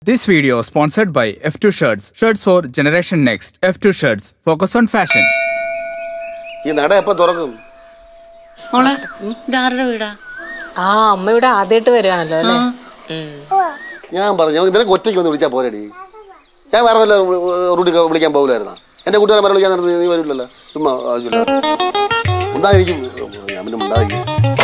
This video sponsored by F2 Shirts. Shirts for Generation Next. F2 Shirts. Focus on fashion. ഈ നട എപ്പോ തുറക്കും മോളെ ഇതാരുടെ വീടാ ആ അമ്മ ഇവിടെ ആദ്യമായിട്ട് വരുവാണല്ലോ അല്ലേ ഉം. ഞാൻ പറഞ്ഞു നമുക്ക് നിനക്ക് ഒറ്റയ്ക്ക് ഒന്ന് വിളിച്ചാൽ പോരടി ഞാൻ വേറെ വല്ല റൂട്ടിൽ വിളിക്കാൻ പോകില്ലായിരുന്നാ എന്റെ കൂട്ടുകാരൻ വേറെ വിളിക്കാൻ നേരത്ത് നീ വരില്ലല്ലോ ചുമ്മാ ആവശ്യമില്ല ഉണ്ടായിരിക്കും ഞാൻ പിന്നെ ഉണ്ടായിരിക്കും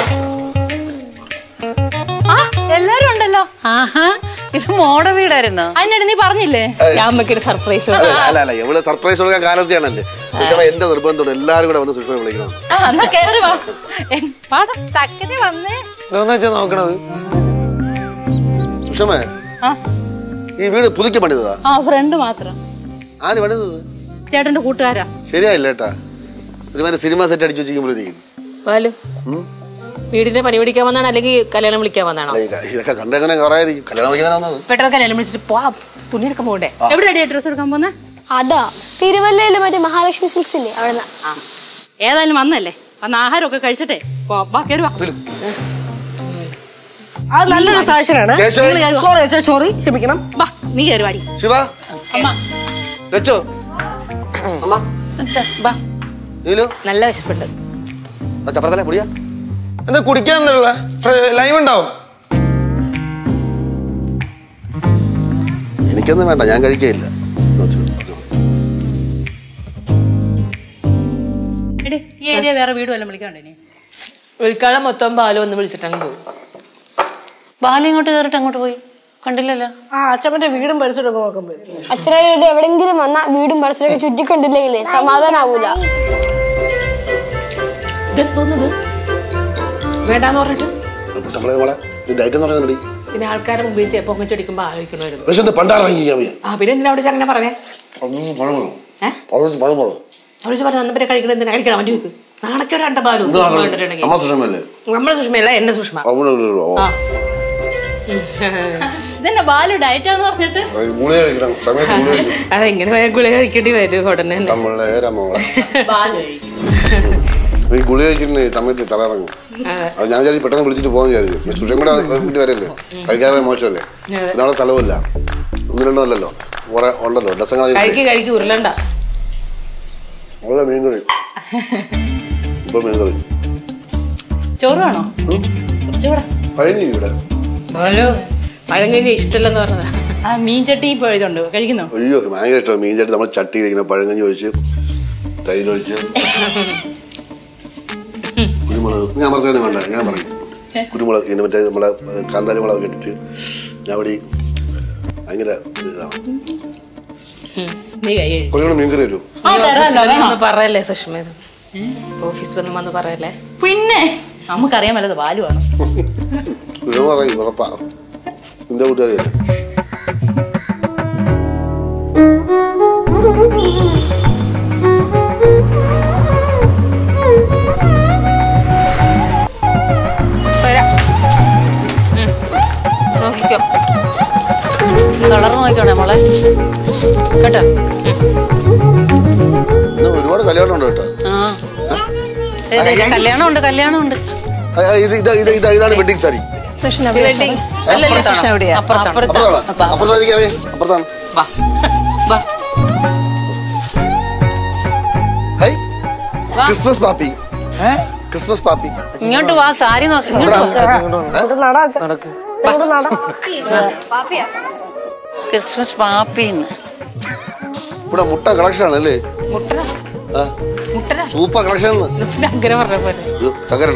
ആ എല്ലാരും ഉണ്ടല്ലോ ആഹാ ഇത് മോടെ വീടായിരുന്നോ അതിനിടെ നീ പറഞ്ഞില്ലേ ഞാൻ അമ്മയ്ക്കൊരു സർപ്രൈസ് അല്ല അല്ല അല്ല എവിടെ സർപ്രൈസ് കൊടുക്കാൻ കാലത്തെയാണല്ലേ സുഷമ എന്റെ നിർബന്ധത്തോടെ എല്ലാവരും കൂടെ വന്ന് സുഷമ വിളിക്കണം ആ എന്നാ കേറി വാ എൻ- വാടാ തക്കനെ വന്നേ ഇതൊന്നും വെച്ചാ നോക്കണത് സുഷമേ ആ ഈ വീട് പുതുക്കി പണിതതാ ആ ഫ്രണ്ട് മാത്രം ആര് പണിതത് ചേട്ടന്റെ കൂട്ടുകാരാ ശരിയായില്ല ഏട്ടാ ഒരുമാതിരി സിനിമ സെറ്റ് അടിച്ചു വെച്ചിരിക്കുമ്പോഴേക്കും വാലു വീടിന്റെ പണി പിടിക്കാൻ വന്നാണ് അല്ലെങ്കിൽ കല്യാണം വിളിക്കാൻ വന്നാണോ ഇതൊക്കെ കണ്ടെങ്ങനെ കുറയായിരിക്കും കല്യാണം കഴിക്കാൻ വന്നത് പെട്ടെന്ന് കല്യാണം വിളിച്ചിട്ട് പോവാ തുണി എടുക്കാൻ പോകണ്ടേ എവിടെയാ ഡ്രസ് എടുക്കാൻ പോന്നെ അതാ തിരുവല്ലയിലെ മറ്റേ മഹാലക്ഷ്മി സിൽക്സ് ഇല്ലേ അവിടെ ആ ഏതായാലും വന്നല്ലേ വന്ന് ആഹാരമൊക്കെ കഴിച്ചിട്ടേ പോ, വാ കേറി വാ അത് നല്ലൊരു സാക്ഷനാണ് കേശവൻ. സോറി അച്ഛാ സോറി ക്ഷമിക്കണം വാ നീ കേറി വാടി ശിവ അമ്മ ലച്ചോ അമ്മ എന്താ ബാ നീലു നല്ല വിശപ്പുണ്ട് ചപ്പറത്തല്ലേ പൊടിയാ എന്താ കുടിക്കാനുള്ള ലൈവ് ഉണ്ടാവും എനിക്കൊന്നും വേണ്ട ഞാൻ കഴിക്കുകയില്ല എടി ഈ ഏരിയ വേറെ വീട് വല്ലതും വിളിക്കാണ്ടേ ഇനി വിളിക്കാതെ മൊത്തം പാല് വന്ന് വിളിച്ചിട്ടങ്ങ് പോകും ബാലി ഇങ്ങോട്ട് കയറിട്ട് അങ്ങോട്ട് പോയി കണ്ടില്ലല്ലോ ആ അച്ഛമ്മന്റെ വീടും പരിസരമൊക്കെ നോക്കാൻ പറ്റും അച്ഛനായിട്ട് എവിടെങ്കിലും വന്നാ വീടും പരിസരമൊക്കെ ചുറ്റിക്കണ്ടില്ലെങ്കിലേ സമാധാനാവൂല ഇതെന്തോന്നത് വേണ്ടാന്ന് പറഞ്ഞിട്ട് നമ്മളെ മോളെ ഡയറ്റ് എന്ന് പറയുന്നത് പിന്നെ ആൾക്കാരെ മുമ്പിൽ വെച്ച് പൊങ്ങച്ചടിക്കുമ്പോ ആലോചിക്കണമായിരുന്നു പക്ഷെ ഇത് പണ്ടാറങ്ങിക്കാൻ വയ്യ ആ പിന്നെ എന്തിനാ അവിടെ അങ്ങനെ പറഞ്ഞേ അതൊന്നും പഴമോ ഏഹ് അതൊന്നും പഴമോ അവിടെ പറഞ്ഞു അന്നപ്പരെ കഴിക്കണം എന്തിനാ കഴിക്കണം വണ്ടി വെക്ക് നാണക്കേട് കണ്ട പാലു അമ്മ സുഷമല്ലേ നമ്മളെ സുഷ്മയല്ല എന്റെ സുഷ്മ അവിടെ ആ ഇതെന്നെ ബാലു ഡയറ്റാന്ന് പറഞ്ഞിട്ട് ഗുളിക കഴിക്കണം സമയത്ത് ഗുളിക കഴിക്കണം അതെങ്ങനെ പോയാൽ ഗുളിക കഴിക്കേണ്ടി വരും ഉടനെ തന്നെ നമ്മളെ മോളെ ബാലു കഴിക്കും ഈ ഗുളിക കഴിക്കുന്ന സമയത്ത് തലയിറങ്ങും അതെ. അത് ഞാൻ വിചാരിച്ചു പെട്ടെന്ന് വിളിച്ചിട്ട് പോകുന്ന വിചാരിച്ചു സുഷം കൂടെ വീട്ടിൽ വരല്ലേ കഴിക്കാതെ മോശമല്ലേ നാളെ സ്ഥലമില്ല ഒന്ന് രണ്ടോ അല്ലല്ലോ കുറെ ഉണ്ടല്ലോ ഡസങ്ങൾ കഴിക്ക് കഴിക്ക് ഉരുളണ്ട നല്ല മീൻകറി ഇപ്പൊ മീൻകറി ചോറ് വേണോ കുറച്ചുകൂടെ കഴിഞ്ഞു ഇവിടെ ഹലോ പഴം കഴിഞ്ഞ ഇഷ്ടമല്ലെന്ന് പറഞ്ഞതാ ആ മീൻ ചട്ടി ഇപ്പൊ ഇതുണ്ട് കഴിക്കുന്നോ അയ്യോ ഭയങ്കര ഇഷ്ടമാണ് മീൻ ചട്ടി നമ്മൾ ചട്ടി ഇങ്ങനെ പഴങ്കഞ്ഞി ഒഴിച്ച് തൈരൊഴിച്ച് കുരുമുളക് ഞാൻ പറഞ്ഞത് വേണ്ട ഞാൻ പറയും കുരുമുളക് ഇതിന് മറ്റേ നമ്മളെ കാന്താരി മുളക് ഇട്ടിട്ട് ഞാൻ അവിടെ ഭയങ്കര ഇതാണ് നീ കൈ കഴുകി. കുറച്ചുകൂടെ മീൻകറി വരും ആ തരാമല്ലോ വേണോ ഒന്ന് പറയല്ലേ സുഷ്മ ഇത് ഓഫീസിലൊന്നും വന്ന് പറയല്ലേ പിന്നെ നമുക്കറിയാൻ വല്ലത് ബാലു ആണ് കുരുമ പറയും ഉറപ്പാ നിന്റെ കൂട്ടുകാരിയല്ലേ വരാം ഉം. നോക്കിക്കോ കളർ നോക്കണേ മോളെ കേട്ടോ ഇന്ന് ഒരുപാട് കല്യാണം ഉണ്ട് കേട്ടോ ആ ഏ, ദേ, ദേ, കല്യാണം ഉണ്ട് കല്യാണം ഉണ്ട് ആ, ഇത് ഇത് ഇത് ഇത് ഇതാണ് wedding sari session wedding session എവിടെയാ അപ്പുറത്താണ് അപ്പുറത്താണ് അപ്പുറത്താണ് എനിക്കറിയാം അപ്പുറത്താണ് വാ ഹൈ ക്രിസ്മസ് പാപ്പി ക്രിസ്മസ് പാപ്പി ഇങ്ങോട്ട് വാ സാരി നോക്കി ഇങ്ങോട്ട് വാ. നടക്ക് ക്രിസ്മസ് പാപ്പിന്ന് ഇവിടെ മുട്ട കളക്ഷൻ ആണ് അല്ലേ ആ. സൂപ്പർ കളക്ഷൻ അങ്ങനെ പറഞ്ഞ പോലെ ചകരണ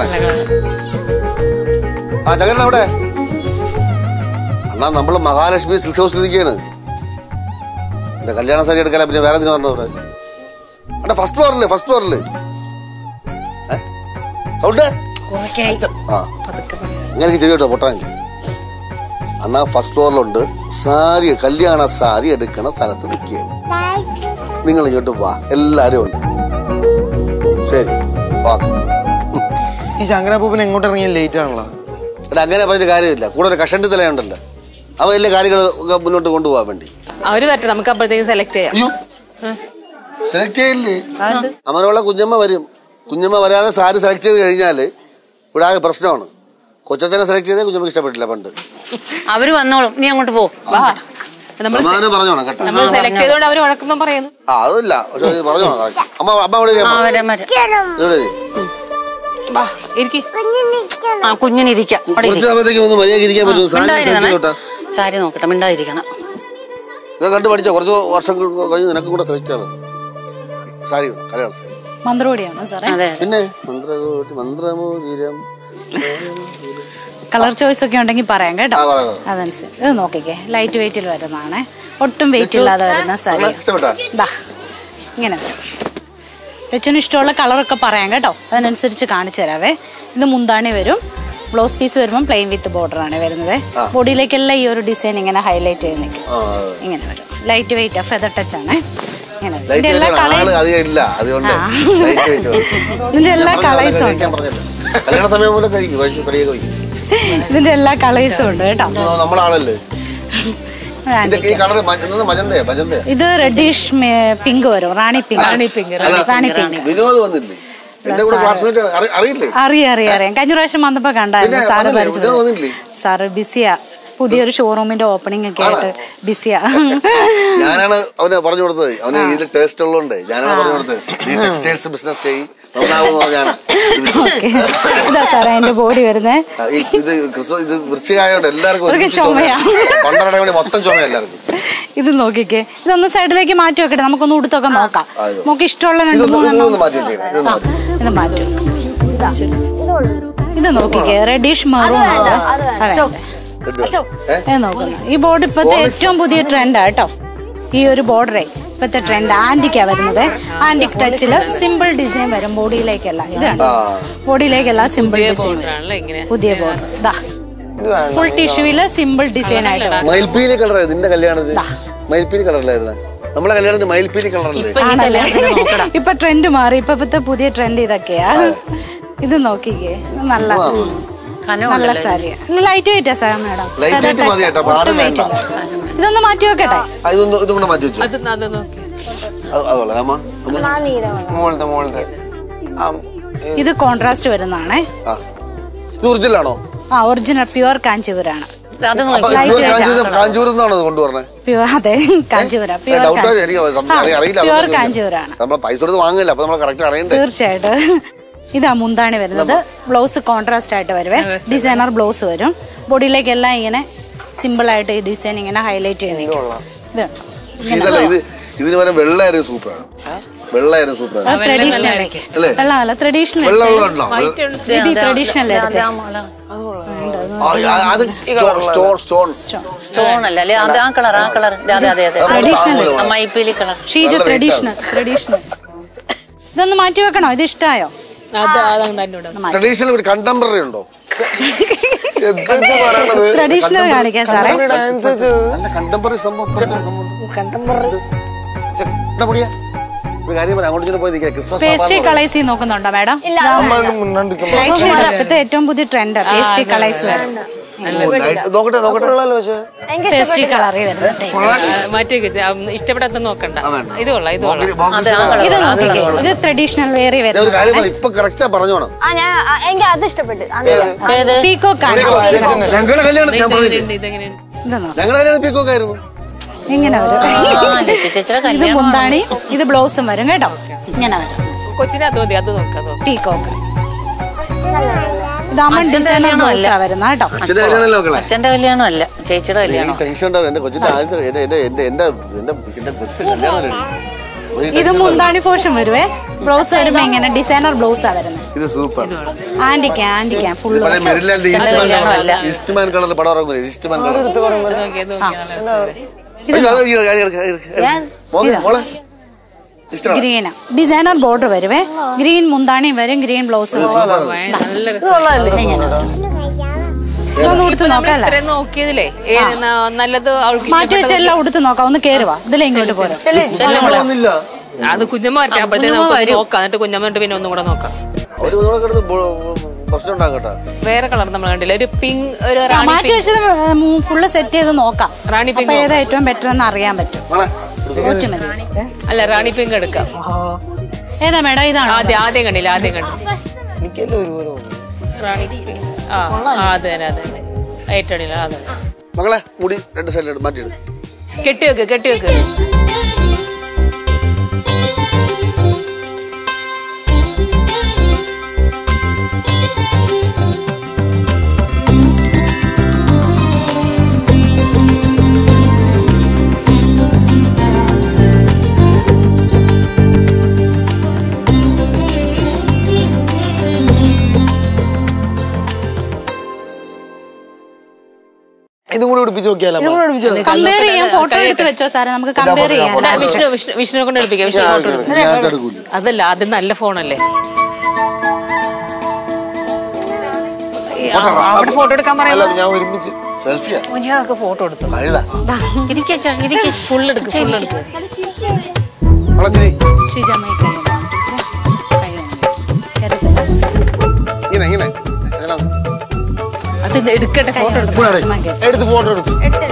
ആ ചകരണ അവിടെ അണ്ണാ നമ്മള് മഹാലക്ഷ്മി സിൽക്ക് ഹൗസിൽ നിൽക്കുകയാണ് എന്റെ കല്യാണ സാരി എടുക്കാനാ പിന്നെ വേറെ എന്തിനു പറഞ്ഞത് അവിടെ അവിടെ ഫസ്റ്റ് ഫ്ലോറില് ഫസ്റ്റ് ഫ്ലോറില് സൗണ്ട് ആ ഇങ്ങനെ എനിക്ക് ശരി കേട്ടോ പൊട്ടാൻ അണ്ണാ ഫസ്റ്റ് ഫ്ലോറിലുണ്ട് സാരി കല്യാണ സാരി എടുക്കണ സ്ഥലത്ത് നിൽക്കുകയാണ് നിങ്ങൾ ഇങ്ങോട്ട് വാ എല്ലാരും ഉണ്ട് ശരി ഓക്കെ ഈ ശങ്കരപ്പൂപ്പൻ എങ്ങോട്ട് ഇറങ്ങിയ ലേറ്റ് ആണല്ലോ എടാ അങ്ങനെ പറഞ്ഞ കാര്യമില്ല കൂടെ ഒരു കഷണ്ടി തലയുണ്ടല്ലോ അവ എല്ലാ കാര്യങ്ങൾ മുന്നോട്ട് കൊണ്ടുപോകാൻ വേണ്ടി അവര് വരട്ടെ നമുക്ക് അപ്പോഴത്തേക്കും സെലക്ട് ചെയ്യാം അയ്യോ സെലക്ട് ചെയ്യില്ലേ അമരവള കുഞ്ഞമ്മ വരും കുഞ്ഞമ്മ വരാതെ സാരി സെലക്ട് ചെയ്ത് കഴിഞ്ഞാല് ഇവിടെ ആകെ പ്രശ്നമാണ് കൊച്ചച്ഛനെ സെലക്ട് ചെയ്തേ കുഞ്ഞമ്മക്ക് ഇഷ്ടപ്പെട്ടില്ല പണ്ട് അവര് വന്നോളും നീ അങ്ങോട്ട് പോ വാ നമ്മൾ സമാധാനം പറഞ്ഞോണം കേട്ടോ നമ്മൾ സെലക്ട് ചെയ്തോണ്ട് അവര് വഴക്കൊന്നും പറയുന്നു ആ അതില്ല പക്ഷെ ഇത് പറഞ്ഞോണം correct. അമ്മ അമ്മ അവിടെ ഇരിക്ക്, ആ അമ്മ. വരാം വരാം ഇവിടെ ഇരിക്ക്. വാ ഇരിക്കി ആ കുഞ്ഞിനിരിക്കാം അവിടെ കുറച്ച് ഇരിക്കാം. സമയത്തേക്ക് ഒന്ന് മര്യാദ ഇരിക്കാൻ പറ്റുമോ സാരി മിണ്ടാതിരിക്കണേ. ശ്രമിച്ചോട്ടാ സാരി നോക്കട്ടെ മിണ്ടാതിരിക്കണം ഇത് കണ്ടു പഠിച്ചോ കുറച്ച് വർഷം കഴിഞ്ഞ് നിനക്കും കൂടെ ശ്രമിച്ചാണ് സാരി കലയാണ് മന്ത്രോടിയാണോ സാറേ അതെ പിന്നെ മന്ത്രകോടി മന്ത്രമോതിരം കളർ ചോയ്സ് ഒക്കെ ഉണ്ടെങ്കിൽ പറയാം കേട്ടോ ആ, പറയാം, പറയാം. അതനുസരിച്ച് ഇത് നോക്കിക്കേ ലൈറ്റ് വെയിറ്റിൽ വരുന്നതാണ് ഒട്ടും വെയിറ്റ് ഇല്ലാതെ വരുന്ന സാരി ഇഷ്ടപ്പെട്ടാ ദാ ഇങ്ങനെ വരും ലച്ചുന് ഇഷ്ടമുള്ള കളറൊക്കെ പറയാം കേട്ടോ അതിനനുസരിച്ച് കാണിച്ചു തരാവേ ഇത് മുന്താണി വരും ബ്ലൗസ് പീസ് വരുമ്പോൾ പ്ലെയിൻ വിത്ത് ബോർഡർ ആണ് വരുന്നത് ബോഡിയിലേക്കെല്ലാം ഈ ഒരു ഡിസൈൻ ഇങ്ങനെ ഹൈലൈറ്റ് ചെയ്ത് നിൽക്കും ആ ഇങ്ങനെ വരും ലൈറ്റ് വെയിറ്റ് ഫെദർ ടച്ച് ആണ് ഇങ്ങനെ വരും. ലൈറ്റ് ഇതിന്റെ എല്ലാ ആള് കളേഴ്സ് അധികം ഇല്ല അതുകൊണ്ട് ആ. ലൈറ്റ് വെയിറ്റ് ഇതിന്റെ എല്ലാ കളേഴ്സും ഉണ്ട് കല്യാണ സമയം പോലെ കഴിക്കും കഴിക്കും കടിയൊക്കെ കഴിക്കും ഇതിന്റെ എല്ലാ കളേഴ്സും ഉണ്ട് കേട്ടോ ഇത് നമ്മളെ ആളല്ലേ ഇത് ഈ കളർ മജന്തയാ മജന്തയാ ഇത് റെഡിഷ് പിങ്ക് വരും റാണി പിങ്ക് റാണി pink, അല്ല, റാണി പിങ്ക് വിനോദ് വന്നില്ലേ എന്റെ കൂടെ ക്ലാസ്മേറ്റ് അറിയില്ലേ അറിയാം അറിയാം അറിയാം കഴിഞ്ഞ പ്രാവശ്യം വന്നപ്പോ കണ്ടായിരുന്നു പിന്നെ സാറ് വന്നില്ലേ? പരിചയം വിനോദ് വന്നില്ലേ? സാറ് ബിസിയാ പുതിയൊരു ഷോറൂമിന്റെ ഓപ്പണിംഗ് ഒക്കെ ആയിട്ട് ബിസിയാ ഞാനാണ് അവന് പറഞ്ഞു കൊടുത്തത് അവന് ഇതിൽ ടേസ്റ്റ് ഉള്ളതുകൊണ്ട് ഞാനാണ് പറഞ്ഞു കൊടുത്തത് നീ ടെക്സ്റ്റൈൽസ് ബിസിനസ് ചെയ്യും നന്നാവുന്ന ഞാൻ ഓക്കെ ഇതാ സാറേ എന്റെ ബോഡി വരുന്നത് ഇത് ക്രിസ്തു ഇത് വൃശ്ചികമായോണ്ട് എല്ലാവർക്കും അവർക്ക് ഒരുമിച്ച് ചുമയാ ചുമയാ. പന്ത്രണ്ട് മണി മൊത്തം ചുമ എല്ലാവർക്കും ഇത് നോക്കിക്കേ ഇതൊന്ന് സൈഡിലേക്ക് മാറ്റി വെക്കട്ടെ നമുക്കൊന്ന് ഉടുത്തൊക്കെ നോക്കാം ആയോ. നമുക്ക് ഇഷ്ടമുള്ള രണ്ട് ഇതൊന്ന് മൂന്നെണ്ണം ഇതൊന്ന് മാറ്റി വെച്ചേക്കണേ ഇതൊന്ന് മാറ്റി വെച്ചേക്കണേ. ഇത് മാറ്റും ഇത് നോക്കിക്കേ റെഡിഷ് മെറൂൺ ഏ? ഇത് നോക്കുന്നു ഈ ബോർഡ് ഇപ്പത്തെ ഏറ്റവും പുതിയ ട്രെൻഡാ കേട്ടോ ഈ ഒരു ബോർഡറേ ഇപ്പത്തെ ട്രെൻഡ് ആന്റിക്കാ വരുന്നത് ആന്റിക് ടച്ചില് സിമ്പിൾ ഡിസൈൻ വരും ബോഡിയിലേക്കല്ല ഇതാണ് ആ ബോഡിയിലേക്കല്ല സിമ്പിൾ ഡിസൈൻ വരും ആണല്ലോ ഇങ്ങനെ പുതിയ ബോർഡർ ഇതാ ഫുൾ ടിഷ്യൂവില് സിമ്പിൾ ഡിസൈൻ ആയിട്ട് വരും. മയിൽപ്പീലി കളർ നിന്റെ കല്യാണത്തിന് മയിൽപ്പീലി കളറിലായിരുന്നു നമ്മളെ കല്യാണത്തിന് മയിൽപ്പീലി കളറല്ലേ ഇപ്പൊ ഈ കല്യാണത്തിന് നോക്കടാ ഇപ്പൊ ട്രെൻഡ് മാറി ഇപ്പൊ ഇപ്പത്തെ പുതിയ ട്രെൻഡ് ഇതൊക്കെയാ ഇത് നോക്കിക്കേ ഇത് നല്ല കനം നല്ല സാരിയാ ലൈറ്റ് വെയിറ്റാ സാർ മാഡം ലൈറ്റ് വെയിറ്റ് മതി കേട്ടോ ഭാരം വേണ്ട ഇതൊന്ന് മാറ്റി വെക്കട്ടെ ആ, ഇതൊന്ന് ഇതും കൂടെ മാറ്റി വെച്ചു അത് അത് നോക്കി അത് അത് കൊള്ളാം അമ്മ അമ്മ മോളത്തെ മോളത്തെ ആ, ഇത് കോൺട്രാസ്റ്റ് വരുന്നതാണേ ആ ഇത് ഒറിജിനലാണോ ആ ഒറിജിനൽ പ്യുവർ കാഞ്ചീപുരാണ് അത് അപ്പൊ നോക്കി ഇത് കാഞ്ചൂരം കാഞ്ചൂരിൽ നിന്നാണോ ഇത് കൊണ്ടുവരണേ പ്യുവർ അതെ കാഞ്ചീപുരം പ്യുവർ ഡൗട്ട് എനിക്ക് സംശയം അറിയ- അറിയില്ല പ്യുവർ അതുകൊണ്ട് കാഞ്ചീപുരാണ് നമ്മളെ പൈസ കൊടുത്ത് വാങ്ങില്ല അപ്പൊ നമ്മൾ കറക്റ്റ് അറിയണ്ടേ തീർച്ചയായിട്ടും ഇതാ മുന്താണി വരുന്നത് ബ്ലൗസ് കോൺട്രാസ്റ്റ് ആയിട്ട് വരുവേ ഡിസൈനർ ബ്ലൗസ് വരും ബോഡിയിലേക്കെല്ലാം ഇങ്ങനെ സിമ്പിൾ ആയിട്ട് ഈ ഡിസൈൻ ഇങ്ങനെ ഹൈലൈറ്റ് ചെയ്ത് നിൽക്കും ഇതുണ്ട് പക്ഷെ ഇതല്ല ഇത് ഇതിന് പകരം വെള്ളയായിരുന്നു സൂപ്പറാണ് വെള്ളയായിരുന്നു സൂപ്പറാണ് ട്രഡീഷണൽ അല്ലേ അല്ല അല്ല ട്രഡീഷണൽ വെള്ളം ഉള്ളതുണ്ടോ ട്രഡീഷണൽ എടുത്തേ ആ, ആ, അത് സ്റ്റോൺ സ്റ്റോൺ സ്റ്റോൺ സ്റ്റോൺ അല്ല അല്ലെ അത് ആ കളർ ആ കളർ അതെ അതെ അതെ ട്രഡീഷണൽ ആ മൈപ്പീലി കളർ ഷീജ നല്ല weight ട്രഡീഷണൽ ട്രഡീഷണൽ ഇതൊന്ന് മാറ്റി വെക്കണോ ഇത് ഇഷ്ടായോ അത് അതാണ് എന്നോട് ട്രഡീഷണൽ ഒരു കണ്ടംപററി ഉണ്ടോ എന്താ പറയണത് ട്രഡീഷണൽ കാണിക്കാം സാറേ ഡാൻസ് വെച്ച് നല്ല കണ്ടംപററി സംഭവം കണ്ടംപററി പൊടിയാ ഒരു കാര്യം പറയാം അങ്ങോട്ട് ഇങ്ങോട്ട് പോയി നിൽക്കുക ക്രിസ്മസ് പേസ്ട്രി കളേഴ്സ് നോക്കുന്നുണ്ടോ മാഡം മുന്നോണ്ടിരിക്കുമ്പോ ലൈറ്റ് ഷെയ്ഡ് ഇപ്പത്തെ ഏറ്റവും പുതിയ ട്രെൻഡ് പേസ്ട്രി കളേഴ്സ് വരും നോക്കട്ടെ നോക്കട്ടെ പക്ഷേ പേസ്ട്രി കളറിൽ വരുന്നത് മാറ്റി വെക്ക്. ആ, ഇഷ്ടപ്പെടാത്ത നോക്കണ്ട ഇത് കൊള്ളാം ഇത് കൊള്ളാം അതെ ആ കളർ ഇത് നോക്കിക്കേ ഇത് ട്രഡീഷണൽ വേറെ ഞാൻ ഒരു വരുന്നത് കാര്യം പറയാം ഇപ്പൊ കറക്റ്റാ പറഞ്ഞോണം ആ ഞാൻ ആ, എനിക്ക് അത് ഇഷ്ടപ്പെട്ടു അന്ന് ഏത് പീക്കോക്ക് ആണ് ഞങ്ങളുടെ കല്യാണം ഞാൻ പറഞ്ഞില്ലേ ഇതെങ്ങനെയുണ്ട് ഇതെങ്ങനെയുണ്ട് ഇത് നോക്ക്. ഞങ്ങളുടെ കല്യാണം പീക്കോക്ക് ആയിരുന്നു ഇങ്ങനെ വരും ആ ലച്ചു ചേച്ചിയുടെ ഇത് കല്യാണം മുന്താണി ഇത് ബ്ലൗസും വരും കേട്ടോ ഇങ്ങനെ വരും കൊച്ചിനെ അത് മതി അത് നോക്കാം അത് നോക്കാം. പീക്കോക്ക് ഇതാകുമ്പോൾ അച്ഛൻ്റെ ഡിസൈനർ കല്യാണം അല്ല. ബ്ലൗസാ വരുന്ന കേട്ടോ അച്ഛന്റെ കല്യാണമല്ലോ മക്കളെ അച്ഛന്റെ കല്യാണം അല്ല ചേച്ചിയുടെ എനിക്ക് കല്യാണം ടെൻഷൻ ഉണ്ടാവും എന്റെ കൊച്ചിന്റെ ആദ്യത്തെ എന്റെ എന്റെ എന്റെ എന്റെ എന്റെ എന്റെ കൊച്ചിന്റെ കല്യാണം ready. ഒരു ഇത് tension മുന്താണി പോർഷൻ വരുവേ ബ്ലൗസ് വരുമ്പോ ഇങ്ങനെ ഡിസൈനർ ബ്ലൗസാ വരുന്നത് ഇത് സൂപ്പർ ആന്റിക്കാൻ ആന്റിക്കാൻ ഫുള്ള് പഴയ മെരിലാൻഡ് കല്യാണം അല്ല. ഈസ്റ്റ്മാൻ കളറിൽ പടം ഇറങ്ങുന്നില്ല ഈസ്റ്റ്മാൻ കളർ ഇത് നോക്കി ഇത് നോക്കി അയ്യോ, അത് ഈ- ഈ- ഈ- ഈ- മോനെ, മോളെ ഇഷ്ടമാണ് ഗ്രീൻ ഡിസൈനർ ബോർഡർ വരുവേ ഗ്രീൻ മുന്താണി വരും ഗ്രീൻ ബ്ലൗസ് വരും നല്ല രസം. ഇതൊന്ന് ഉടുത്ത് നോക്കാം അല്ലേ ഇത്രയും നോക്കിയതിലേ ഏത് ന- നല്ലത് അവൾക്ക് മാറ്റി വെച്ച ഇഷ്ടപ്പെട്ടത് എല്ലാം ഉടുത്ത് നോക്കാം ഒന്ന് കേറുവാ ഇതിലെ ഇങ്ങോട്ട് പോരും ഒന്നുമില്ല അത് കുഞ്ഞമ്മ വരട്ടെ അപ്പോഴത്തേക്ക് നമുക്ക് നോക്കാം എന്നിട്ട് കുഞ്ഞമ്മ തൊട്ട് പിന്നെ ഒന്നും കൂടെ നോക്കാം അവര് കൂടെ കിടന്ന് ബോ- പ്രശ്നം ഉണ്ടാകും കേട്ടോ വേറെ കളർ നമ്മൾ കണ്ടില്ല ഒരു പിങ്ക് ഒരു ആ, റാണി മാറ്റി വെച്ചത് ഫുള്ള് സെറ്റ് ചെയ്ത് നോക്കാം റാണി അപ്പൊ പിങ്ക് ഏതാ ഏറ്റവും ബെറ്റർ എന്ന് അറിയാൻ പറ്റും മോളെ ഒറ്റ മതി ഏ? അല്ല റാണി പിങ്ക് എടുക്കാം ഏതാ മേഡം ഇതാണോ ആദ്യം ആദ്യം കണ്ടില്ല ആദ്യം കണ്ടു എനിക്കെല്ലാം ഒരുപോലെ തോന്നി. റാണി പിങ്ക് ആ ആ, അത് തന്നെ അത് തന്നെ ഏറ്റവും അടിയില അത് തന്നെ. മകളെ മുടി രണ്ട് സൈഡിലോട്ട് മാറ്റിയിട് കെട്ടി വെക്ക് കെട്ടി വെക്ക് ഇതും കൂടി ഉടുപ്പിച്ച് നോക്കിയാലോ കമ്പയർ ചെയ്യാൻ ഫോട്ടോ എടുത്ത് വെച്ചോ സാറേ നമുക്ക് കമ്പയർ ചെയ്യാം എടാ, വിഷ്ണു വിഷ്ണു വിഷ്ണുവിനെ കൊണ്ട് എടുപ്പിക്കാം വിഷ്ണു ഫോട്ടോ എടുക്ക്. ഞാൻ എടുക്കൂല അതല്ല അത് നല്ല ഫോണല്ലേ അവിടെ ഫോട്ടോ എടുക്കാൻ അല്ല പറയാമോ ഞാൻ ഒരുമിച്ച് സെൽഫിയാ ഞങ്ങൾക്ക് ഫോട്ടോ എടുത്തു കഴുത ഫുൾ എടുക്ക് ഫുൾ എടുക്ക് വളച്ചിരി ശ്രീജാമ്മയെ കൈ ഒന്ന് കാണിച്ചേ. കൈ ഒന്ന്. കരുതല്ല. ഇങ്ങനെ ഇങ്ങനെ ഇങ്ങനെ. അത് എടുക്കട്ടെ ഫോട്ടോ എടുക്ക് ഇവിടെ ചുമ്മാ കേറ്. എടുത്ത് ഫോട്ടോ എടുത്തു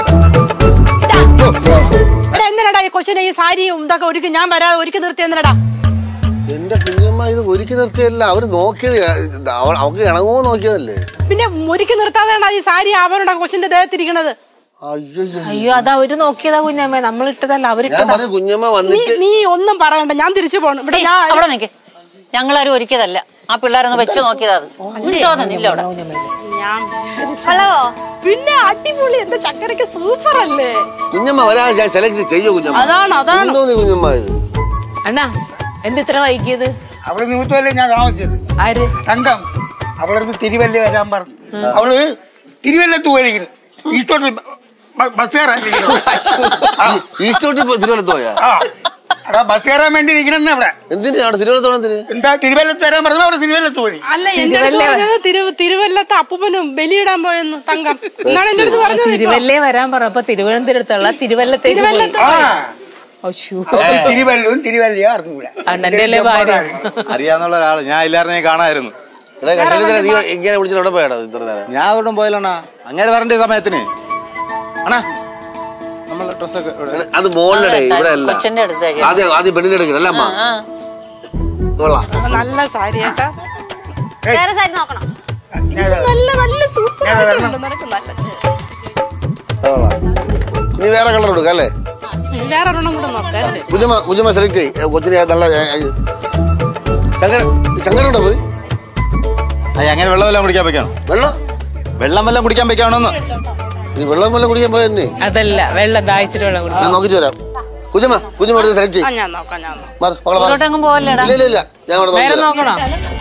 എടാ എന്തിനാടാ ഈ കൊച്ചിനെ ഈ സാരിയും ഇതൊക്കെ ഒരുക്കി ഞാൻ വരാതെ ഒരുക്കി നിർത്തി എന്തിനാടാ എന്റെ കുഞ്ഞമ്മ ഇത് ഒരുക്കി നിർത്തിയല്ല അവര് നോക്കിയത് ഇത് അവ- അവക്ക് ഇണങ്ങുമോ നോക്കിയതല്ലേ പിന്നെ ഒരുക്കി നിർത്താതെയാണ് ഈ സാരി അവരുടെ കൊച്ചിന്റെ ദേഹത്തിരിക്കണത് അയ്യോ അയ്യോ അത് അവര് നോക്കിയതാ കുഞ്ഞമ്മ നമ്മൾ ഇട്ടതല്ല ഞാൻ അവരിട്ടതാ പറഞ്ഞു കുഞ്ഞമ്മ നീ വന്നിട്ട് നീ ഒന്നും പറയണ്ട ഞാൻ തിരിച്ചു പോണം ഇവിടെ ഞാൻ അവിടെ നിൽക്ക് ഞങ്ങളാരും ഒരുക്കിയതല്ല ആ പിള്ളേരൊന്ന് വെച്ച് നോക്കിയതാ അത് നിന്നില്ല അവിടെ ഞാൻ ഹലോ പിന്നെ അടിപൊളി എന്റെ ചക്കരക്ക് സൂപ്പർ അല്ലേ കുഞ്ഞമ്മ വരാൻ ഞാൻ സെലക്ട് ചെയ്യോ കുഞ്ഞമ്മ അതാണ് അതാണ് എന്തോ നീ കുഞ്ഞമ്മ ഇത് അണ്ണാ എന്ത് ഇത്ര വൈകിയത് അവിടെ നിമിത്തമല്ലേ ഞാൻ താമസിച്ചത് ആര് തങ്കം അവളടുത്ത് തിരുവല്ല വരാൻ പറഞ്ഞു അവള് തിരുവല്ലത്ത് പോയിരിക്കുന്നു ഈസ്റ്റോട്ടിൽ ബ- ബസ് കയറാൻ ഇരിക്കുന്നു. ആ, ഈസ്റ്റോട്ടിൽ തിരുവനന്തപുരത്ത് പോയാ ആ. എടാ ബസ് കയറാൻ വേണ്ടി ഇരിക്കണെന്ന് അവിടെ എന്തിനാ അവിടെ തിരുവനന്തപുരത്തിന് എന്താ തിരുവല്ലത്ത് വരാൻ പറഞ്ഞു അവിടെ തിരുവല്ലത്ത് പോയി അല്ല എന്റെ അടുത്ത് പറഞ്ഞത് തിരു തിരുവല്ലത്ത് അപ്പൂപ്പനും ബലിയിടാൻ പോയെന്ന് തങ്കം എന്നാണ് എന്റെ അടുത്ത് പറഞ്ഞത് ഇപ്പൊ. തിരുവല്ലേ വരാൻ പറ അപ്പൊ തിരുവനന്തപുരത്തുള്ള തിരുവല്ലത്തേക്ക് പോയി. തിരുവല്ലത്ത് ആ അശ്ശോ. അപ്പൊ തിരുവല്ലവും തിരുവല്ലയും അറിഞ്ഞൂല അണ്ണന്റെ അല്ലേ ഭാര്യ അറിയാന്നുള്ള ഒരാള് ഞാൻ ഇല്ലായിരുന്നെ കാണാമായിരുന്നു എടാ കല്യാണത്തിന് നീ ഇങ്ങനെ വിളിച്ചിട്ട് അവിടെ പോയാടാ ഇത്ര നേരം ഞാൻ അവിടെ പോയല്ലണ്ണാ അങ്ങനെ വരണ്ടേ സമയത്തിന് അണ്ണാ നമ്മളെ ഡ്രസ്സൊക്കെ എടാ, അത് മോളിലടേ ഇവിടെ അല്ല കൊച്ചിന്റെ അടുത്ത് കഴിയാം. ആദ്യം ആദ്യം പെണ്ണിന്റെ എടുക്കണം അല്ല അമ്മ ആ കൊള്ളാം നല്ല സാരി കേട്ടാ വേറെ സാരി നോക്കണം നല്ല നല്ല സൂപ്പർ ആയിട്ടുണ്ട് നിനക്ക് നല്ല ചെ- കൊള്ളാം നീ വേറെ കളർ എടുക്കാം അല്ലേ ഉം, വേറെ ഒരെണ്ണം കൂടെ നോക്കാം കുഞ്ഞമ്മ കുഞ്ഞമ്മ സെലക്ട് ചെയ്യ് കൊച്ചിനെ നല്ല ഏ, ഏ, ശങ്കര ശങ്കരുണ്ടോ പോയി അയ്യ അങ്ങനെ വെള്ളം വല്ലതും കുടിക്കാൻ വെക്കണം വെള്ളം വെള്ളം വല്ലതും കുടിക്കാൻ വെക്കണമെന്ന് നീ വെള്ളം വെള്ളം കുടിക്കാൻ പോയ തന്നെ അതല്ല വെള്ളം ദാഹിച്ചിട്ട് വെള്ളം കുടി ഞാൻ നോക്കിട്ട് വരാം കുഞ്ഞമ്മ കുഞ്ഞമ്മ എടുത്ത് സെലക്ട് ആ ചെയ്യ് ഞാൻ നോക്കാം ഞാൻ നോക്കാം മാറ്, മകളെ മാറ്. ദൂരോട്ടെങ്ങും പോവല്ലേടാ ഇല്ല ഇല്ല ഇല്ല ഞാൻ ഇവിടെ വേറെ നോക്കി നോക്കണോ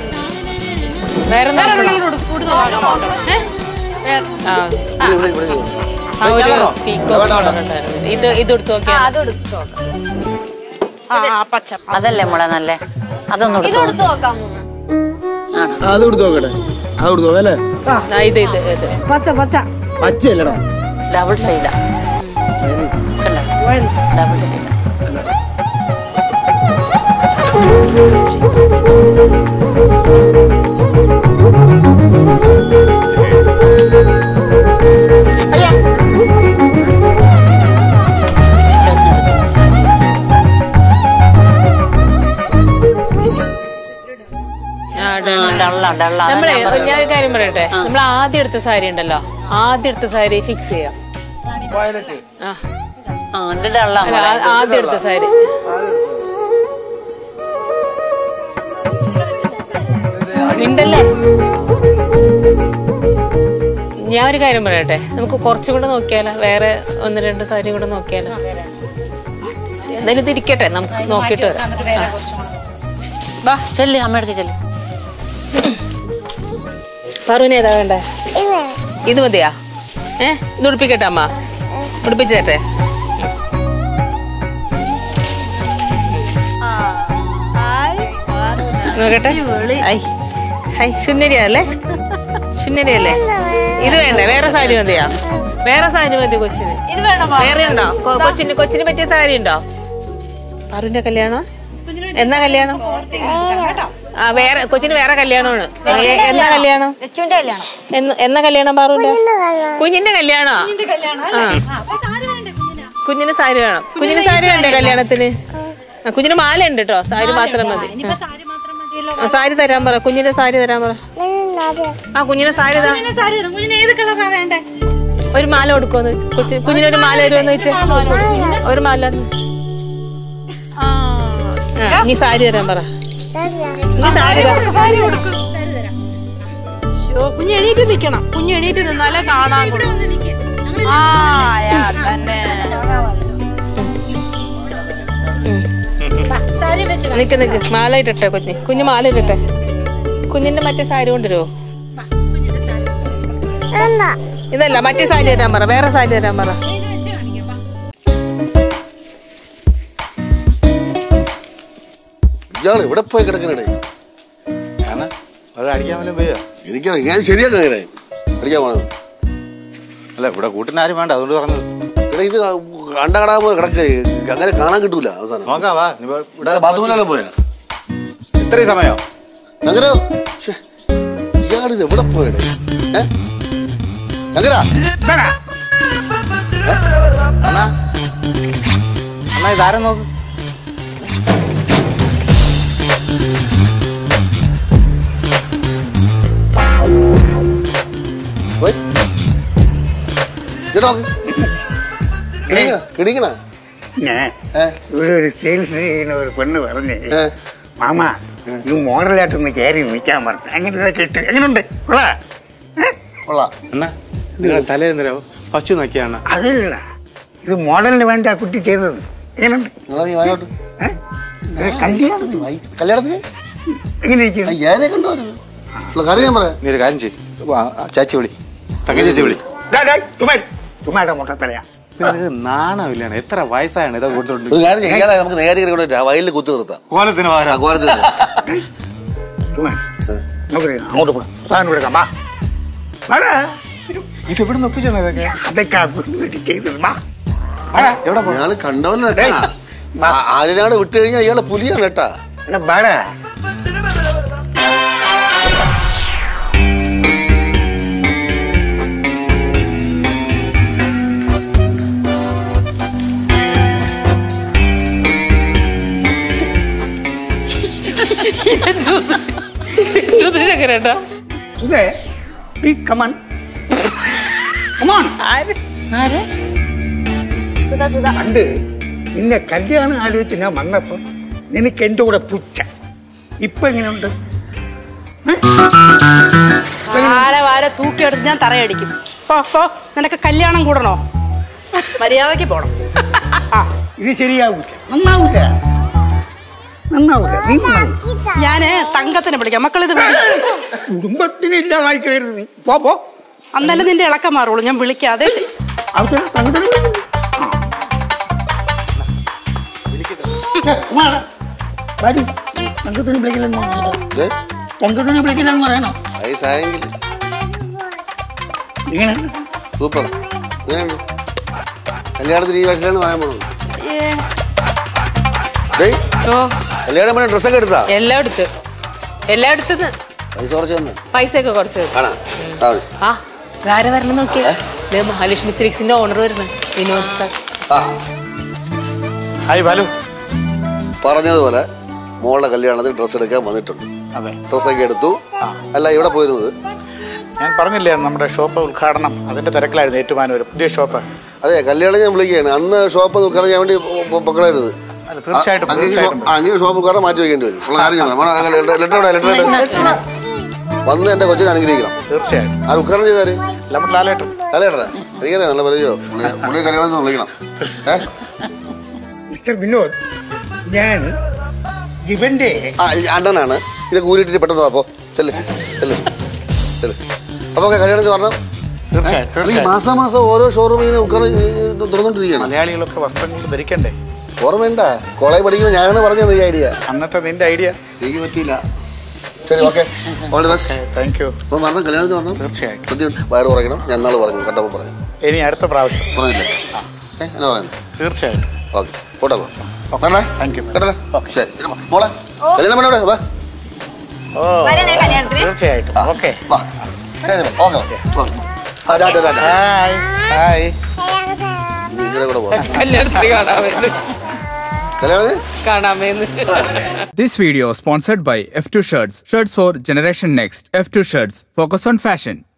വേറെ വേറെ നോക്കണോ ഒരെണ്ണം കൂടെ കൊടു- കൊടുത്ത് നോക്കാം നോക്കണം ഏ? വേറെ ആ ഇവിടെ ഇവിടെ ഇവിടെ ആ ഒരു വേണ്ട, പീക്കോ വേണ്ട, വേണ്ട. ഉണ്ടായിരുന്നു. ഇത് ഇത് എടുത്ത് നോക്കിയാ അത് എടുത്തു നോക്കാം ആ ആ, പച്ച അതല്ലേ മോളെ നല്ലേ അതൊന്നും ഇത് എടുത്തോ. എടുത്തു നോക്കാം അത് കൊടുത്തു നോക്കട്ടെ അത് കൊടുത്തു നോക്കാം അല്ലേ ആ, ഇത് ഇത് ഇത് പച്ചയല്ലടാ ഡബിൾ ഷെയ്ഡാ കണ്ടോ ഡബിൾ ഷെയ്ഡാ ആ, ഡൺ. ഡള്ള ഡള്ള അതാ നമ്മളെ ഞാൻ പറഞ്ഞത്. ഞാൻ ഒരു കാര്യം പറയട്ടെ നമ്മൾ ആദ്യം എടുത്ത സാരി ഉണ്ടല്ലോ ആദ്യം എടുത്ത സാരി ഫിക്സ് ചെയ്യാം ആ ആ എന്റെ ഡള്ള അല്ല, ആ- ആദ്യം എടുത്ത സാരി ഉണ്ടല്ലേ ഞാൻ ഒരു കാര്യം പറയട്ടെ നമുക്ക് കുറച്ചും കൂടെ നോക്കിയാലോ വേറെ ഒന്ന് രണ്ട് സാരി കൂടെ നോക്കിയാലോ എന്തായാലും ഇത് ഇരിക്കട്ടെ നമുക്ക് നോക്കിയിട്ട് വരാം ആ. വാ ചെല്ല് അമ്മയടുത്ത് ചെല്ല് പറൂന് ഏതാ വേണ്ടേ ഇത് മതിയാ ഏ ഇത് ഉടുപ്പിക്കട്ടെ അമ്മ ഉടുപ്പിച്ചേട്ടെ നോക്കട്ടെ ഐ ഹൈ ശുന്നരിയല്ലേ ശുന്നരിയല്ലേ ഇത് വേണ്ടേ വേറെ സാരി മതിയാ വേറെ സാരി മതി കൊച്ചിന് ഇത് വേണം വേറെ ഉണ്ടോ കൊ- കൊച്ചിന് കൊച്ചിന് പറ്റിയ സാരി ഉണ്ടോ പാറുവിന്റെ കല്യാണം എന്നാ കല്യാണം ആ വേറെ കൊച്ചിന് വേറെ കല്യാണമാണ് ആ, എ- എന്നാ കല്യാണം ലച്ചുവിന്റെ കല്യാണം എന്ന് എന്നാ കല്യാണം പാറുവിന്റെ കുഞ്ഞിന്റെ കല്യാണോ ആ കുഞ്ഞിന് സാരി വേണം കുഞ്ഞിന് സാരി വേണ്ടേ കല്യാണത്തിന് ആ, കുഞ്ഞിന് മാല ഉണ്ട് കേട്ടോ സാരി മാത്രം മതി ആ. ആ, സാരി തരാൻ പറ കുഞ്ഞിന്റെ സാരി തരാൻ പറ ആ കുഞ്ഞിന്റെ സാരി താ സാരി കുഞ്ഞിന് ഏത് കളറാ വേണ്ടേ ഒരു മാല കൊടുക്കുമെന്ന് കൊച്ചു കുഞ്ഞിനൊരു മാല തരുമെന്ന് വെച്ചാ ഒരു മാല ആ, നീ സാരി തരാൻ പറ നീ സാരി തരാം സാരി കൊടുക്കും കുഞ്ഞ് എണീറ്റ് നിക്കണം കുഞ്ഞ് എണീറ്റ് നിന്നാലേ കാണാൻ കൊള്ളൂ. ആ യാ, തന്നെ നിക്ക് നിക്ക് മാല ഇട്ടട്ടെ കുഞ്ഞ് കുഞ്ഞ് മാല ഇട്ടട്ടെ കുഞ്ഞിന്റെ മറ്റേ സാരി കൊണ്ടുവരുമോ ഇതല്ല മറ്റേ സാരി തരാൻ പറ വേറെ സാരി തരാൻ പറ ഇയാൾ ഇവിടെ പോയി കിടക്കണേ കാരണം അത് അടിക്കാൻ വല്ലതും പോയോ എനിക്കറിയാം ഞാൻ ശരിയാക്കാം അങ്ങനെ അടിക്കാൻ പോണത് അല്ല ഇവിടെ കൂട്ടിന് ആരും വേണ്ട അതുകൊണ്ട് പറഞ്ഞത് എടാ ഇത് കണ്ടകടാകുമ്പോൾ കിടക്കേ അങ്ങനെ കാണാൻ കിട്ടൂല അവസാനം നോക്കാം വാ നീ പോ- ഇവിടെ ബാത്റൂമിലെല്ലാം പോയാ ഇത്രയും സമയോ അങ്ങനെ ഇയാളിത് എവിടെ പോയടേ ഏ അങ്ങനെ അണ്ണാ അണ്ണാ ഇതാരം നോക്ക് പോയി ഇത് നോക്ക് കിണിക്കണ കിണിക്കണ ഞാൻ ഇവിടെ ഒരു സെയിൽസ് ചെയ്യുന്ന ഒരു പെണ്ണ് പറഞ്ഞേ മാമ ഈ മോഡലായിട്ടൊന്ന് കയറി നിൽക്കാൻ പറഞ്ഞു അങ്ങനെ ഇതൊക്കെ ഇട്ട് എങ്ങനെയുണ്ട് കൊള്ളാ കൊള്ളാം അണ്ണാ നിങ്ങൾ തലേന്നിരോ പശു നോക്കിയാണ് അതല്ല ഇത് മോഡലിന് വേണ്ടി ആ കുട്ടി ചെയ്തത് എങ്ങനെയുണ്ട് ഏ? ഇത് കല്യാണത്തിന് കല്യാണത്തിന് എങ്ങനെ ഇരിക്കുന്നു? ഏനെ കൊണ്ടുവരുന്നത് കാര്യം ഞാൻ പറയാം നീ ഒരു കാര്യം ചെയ്യ് വാ, ആ ചാച്ചി വിളി തങ്ക ചേച്ചി വിളി ദാ, ദാ, ചുമ്മാ ഇരി. ചുമ്മാ മുട്ടത്തലയാ ഇത് നാണമില്ലാണ് എത്ര വയസ്സായാണ് ഇതൊക്കെ കൊടുത്തോണ്ട് ഒരു കാര്യം ചെയ്യാം ഇയാളെ നമുക്ക് നേരെ ഇവിടെ വയലിൽ കുത്തു നിർത്താം കോലത്തിന് ആ, കോലത്തിന് ചുമ്മാ നമുക്ക് അങ്ങോട്ട് പോകാം സാധനം കൊടുക്കാം വാ വാടാ. ഇത് എവിടെ നിന്ന് ഒപ്പിച്ചാണ് ഇതൊക്കെ അതൊക്കെ ആ വീട്ടിൽ ചെയ്തത് വാ എവിടെ പോ ഇയാള് കണ്ടവല്ല ആര്യനാട് വിട്ടു കഴിഞ്ഞാൽ ഇയാളെ പുലിയാണ് കേട്ടാ എടാ വാടാ ചക്കരേട്ടാ സുധേ please come on come on Sudha Sudha പണ്ട് നിന്നെ കല്യാണം ആലോചിച്ച് ഞാൻ വന്നപ്പോ നിനക്ക് എന്റെ കൂടെ പുച്ച ഇപ്പൊ എങ്ങനെയുണ്ട് കാല വാര തൂക്കിയെടുത്ത് ഞാൻ തറയടിക്കും പോ പോ നിനക്ക് കല്യാണം കൂടണോ മര്യാദക്ക് പോണം ആ ഇത് ശരിയാവൂല നന്നാവൂല നന്നാവൂല നീ നന്നാവൂല. ഞാന് തങ്കത്തിനെ വിളിക്കാം മക്കളിത് കുടുംബത്തിന് ഇല്ലാതായി കഴിയരുത് നീ പോ പോ അന്നല്ലേ നിന്റെ ഇളക്കം മാറുള്ളൂ ഞാൻ വിളിക്കാതെ അവസരം തങ്കത്തിന് വിളിക്കുന്നു. ആ. ഏ, ഉമ്മാടെ. വാടി. തങ്കത്തിന് വിളിക്കില്ലെന്ന് പറഞ്ഞോ തങ്കത്തിന് വിളിക്കില്ലെന്ന് പറയണോ വയസ്സായെങ്കിൽ ഇങ്ങനെ സൂപ്പർ എങ്ങനെയുണ്ട് കല്യാണത്തിന് ഈ വർഷമാണ് പറയാൻ പോണത് ഡേയ് കല്യാണം വേണ്ട ഡ്രസ്സൊക്കെ എടുത്താ എല്ലാം എടുത്ത് എല്ലാം എടുത്തത് പൈസ കുറച്ച് തന്നെ പൈസ ഒക്കെ കുറച്ച് ആണോ ആ മതി. ആ ഇതാരെ വരണം നോക്കിയേ ദേ മഹാലക്ഷ്മി സ്ത്രീക്സിന്റെ ഓണർ വരുന്നു വിനോദ് സാർ ആ ഹായ് ബാലു പറഞ്ഞതുപോലെ മോളുടെ കല്യാണത്തിന് ഡ്രസ്സ് എടുക്കാൻ വന്നിട്ടുണ്ട് അതെ ഡ്രസ്സൊക്കെ എടുത്തു അല്ല ഇവിടെ പോയിരുന്നത് ഞാൻ പറഞ്ഞില്ലേ നമ്മുടെ ഷോപ്പ് ഉദ്ഘാടനം അതിന്റെ തിരക്കിലായിരുന്നു ഏറ്റുമാനൂർ പുതിയ ഷോപ്പ് അതെ കല്യാണം ഞാൻ വിളിക്കുകയാണ് അന്ന് ഷോപ്പ് നോക്കാൻ ഞാൻ വേണ്ടി പൊ- പൊക്കളരുത് അല്ല തീർച്ചയായിട്ടും ആ, അങ്ങേക്ക് തീർച്ചയായിട്ടും ഷോ- ആ, അങ്ങേക്ക് ഷോപ്പ് കാരണം മാറ്റി വയ്ക്കേണ്ടി വരും ഉള്ള കാര്യം ഞാൻ പറയാം. മോനെ, അങ്ങനെ ലെറ്റർ ലെറ്റർ ഇടാം, ലെറ്റർ ഇടാം. വന്ന് എന്റെ കൊച്ചിനെ അനുഗ്രഹിക്കണം തീർച്ചയായും ആ ഉദ്ഘാടനം ചെയ്താല് നമ്മുടെ ലാലേട്ടൻ ലാലേട്ടനാ എനിക്കറിയാം നല്ല പരിചയോ പുള്ളിയെ കല്യാണം വിളിക്കണം ഏ മിസ്റ്റർ വിനോദ് ഞാൻ ഇവന്റെ ആ ഈ അണ്ണനാണ് ഇത് കൂലിട്ടിട്ട് പെട്ടെന്ന് അപ്പോ ചെല്ല് ചെല്ല് ചെല്ല് അപ്പൊ ഓക്കെ കല്യാണത്തിന് പറഞ്ഞു തീർച്ചയായും ഈ മാസം മാസം ഓരോ ഷോറൂം ഇങ്ങനെ ഉദ്ഘാടനം ചെയ്ത് തുറന്നോണ്ടിരിക്കുകയാണ് മലയാളികളൊക്കെ വസ്ത്രങ്ങൾ ധരിക്കണ്ടേ ഓർമ്മയുണ്ട കോളേജ് പഠിക്കുമ്പോൾ ഞാനാണ് പറഞ്ഞത് ഈ ഐഡിയ അന്നത്തെ നിന്റെ ഐഡിയ എനിക്ക് പറ്റിയില്ല ശരി okay all the best thank you അപ്പൊ പറഞ്ഞു കല്യാണത്തിന് പറഞ്ഞു തീർച്ചയായും സത്യം വയറ് കുറയ്ക്കണം ഞാൻ നാളെ പറഞ്ഞു കണ്ടപ്പോൾ പറഞ്ഞു ഇനി അടുത്ത പ്രാവശ്യം പറഞ്ഞില്ലേ ഏ എന്നാ പറയുന്നത് തീർച്ചയായും ഓക്കെ പോട്ടെ പോ പറഞ്ഞേ താങ്ക് യു കേട്ടല്ലേ ശരി ഇരുമ്മ. മോളെ കല്യാണം വേണ്ട ഇവിടെ വാ ഓ തീർച്ചയായിട്ടും ഓക്കെ വാ ശരി, ഓക്കെ ഓക്കെ ഓക്കെ ആ ടാറ്റ ടാറ്റ ഹായ് ഹായ് നിങ്ങളെ കൂടെ പോവാം കല്യാണത്തിന് കാണാമെന്ന് കല്യാണത്തിന് കാണാമെന്ന് This video sponsored by F2 Shirts. Shirts for Generation Next. F2 Shirts. Focus on fashion.